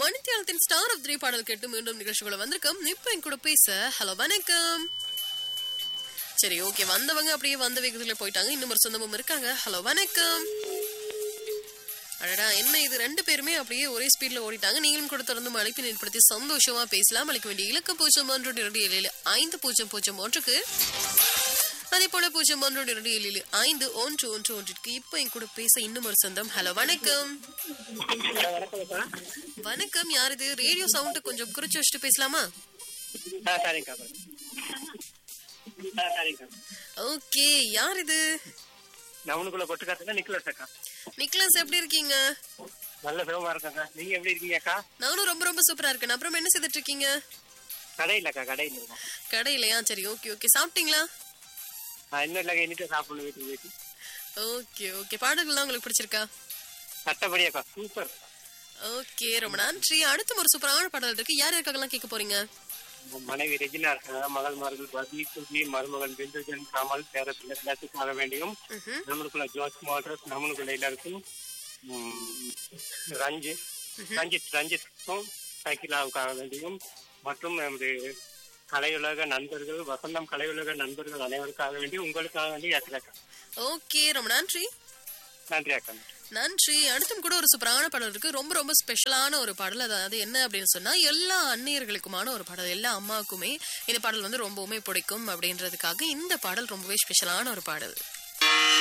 மணித்தியாலத்தின் star of three பாடல் கேட்டு மீண்டும் நிகழ்ச்சிக்குள்ள வந்திருக்கோம் இப்ப என் கூட பேச ஹலோ வணக்கம் சரி ஓகே வந்தவங்க அப்படியே வந்த வேகத்துல போயிட்டாங்க இன்னும் ஒரு சொந்தமும் இருக்காங்க ஹலோ வணக்கம் அடடா என்ன இது ரெண்டு பேருமே அப்படியே ஒரே ஸ்பீட்ல ஓடிட்டாங்க நீங்களும் கூட தொடர்ந்து அழைப்பின் ஏற்படுத்தி சந்தோஷமா பேசலாம் அழைக்க வேண்டிய இலக்கம் பூஜ்ஜியம் ஒன்று இரண்டு ஏழு ஏழு ஐந்து பூஜ்ஜியம் பூஜ்ஜியம் ஒன்றுக்கு அதே போல பூஜ்ஜியம் ஒன்று இரண்டு ஏழு ஏழு ஐந்து ஒன்று ஒன்று ஒன்றிற்கு இப்போ என் கூட பேச இன்னும் ஒரு சொந்தம் ஹலோ வணக்கம் வணக்கம்க்கா வணக்கம் யார் இது ரேடியோ சவுண்ட் கொஞ்சம் குறிச்சு வச்சுட்டு பேசலாமா ஆ சரிங்கக்கா ஆ சரிங்கக்கா ஓகே யார் இது நவனுக்குள்ள கொட்டு காத்துனா நிக்கலஸ் அக்கா நிக்லஸ் எப்படி இருக்கீங்க நல்ல சுகமா இருக்கேங்க நீங்க எப்படி இருக்கீங்க அக்கா நானும் ரொம்ப ரொம்ப சூப்பரா இருக்கேன் அப்புறம் என்ன செய்துட்டு இருக்கீங்க கடையில் அக்கா கடையில் இருக்கோம் கடையிலையா சரி ஓகே ஓகே சாப்பிட்டீங்களா நான் இன்னும் இல்லைங்க இன்னிட்டு சாப்பிடணும் வீட்டுக்கு போயிட்டு ஓகே ஓகே பாடல்கள்லாம் உங்களுக்கு பிடிச்சிருக்கா சட்டப்படி அக்கா சூப்பர் ஓகே ரொம்ப நன்றி அடுத்த ஒரு சூப்பரான பாடல் இருக்கு யார் யாருக்காகலாம் கேட்க போறீங்க உங்க மனைவி ரெஜினா இருக்காங்க மகள் மருகள் வசி சுஜி மருமகன் பிந்துஜன் கமல் பேரப்பிள்ளை எல்லாத்துக்காக வேண்டியும் ம்ஹும். நம்மளுக்குள்ள ஜோஸ் மோட்டர்ஸ் நம்மளுக்குள்ள எல்லாருக்கும் ம், ரஞ்சித் ரஞ்சித் ரஞ்சித்துக்கும் சைக்கிளாவுக்காக வேண்டியும் மற்றும் நமது கலையுலக நண்பர்கள் வசந்தம் கலையுலக நண்பர்கள் அனைவருக்காக வேண்டி உங்களுக்காக வேண்டி யாத்திராக்கா ஓகே ரொம்ப நன்றி நன்றி அக்கா நன்றி அடுத்தும் கூட ஒரு சூப்பரான பாடல் இருக்கு ரொம்ப ரொம்ப ஸ்பெஷலான ஒரு பாடல் அதாவது என்ன அப்படின்னு சொன்னா எல்லா அந்நியர்களுக்குமான ஒரு பாடல் எல்லா அம்மாவுக்குமே இந்த பாடல் வந்து ரொம்பவுமே பிடிக்கும் அப்படின்றதுக்காக இந்த பாடல் ரொம்பவே ஸ்பெஷலான ஒரு பாடல்